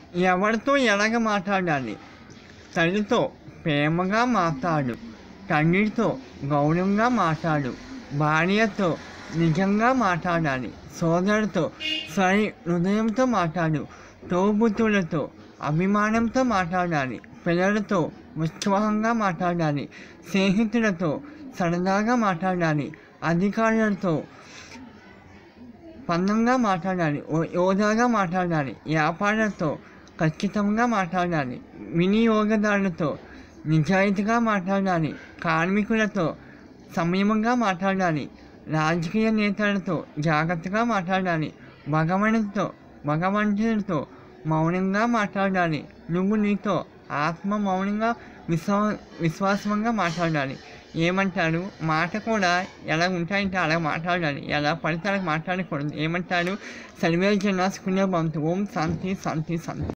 ఎవరితో ఎలాగ మాట్లాడాలి తల్లితో ప్రేమగా మాట్లాడు తండ్రితో గౌరవంగా మాట్లాడు భార్యతో నిజంగా మాట్లాడాలి సోదరుడితో సరి హృదయంతో మాట్లాడు తోబుట్టులతో అభిమానంతో మాట్లాడాలి పిల్లలతో ఉత్సాహంగా మాట్లాడాలి స్నేహితులతో సరదాగా మాట్లాడాలి అధికారులతో పందంగా మాట్లాడాలి ఓ- హోదాగా మాట్లాడాలి వ్యాపారులతో ఖచ్చితంగా మాట్లాడాలి వినియోగదారులతో నిజాయితీగా మాట్లాడాలి కార్మికులతో సంయమంగా మాట్లాడాలి రాజకీయ నేతలతో జాగ్రత్తగా మాట్లాడాలి భగవంతుడితో భగవంతుడితో మౌనంగా మాట్లాడాలి నువ్వు నీతో ఆత్మ మౌనంగా విశ్వా విశ్వాసంగా మాట్లాడాలి ఏమంటారు మాట కూడా ఎలా ఉంటాయంటే అలా మాట్లాడాలి ఎలా పడితే అలా మాట్లాడకూడదు ఏమంటారు సర్వే జనాసుకునే బంతు ఓం శాంతి శాంతి శాంతి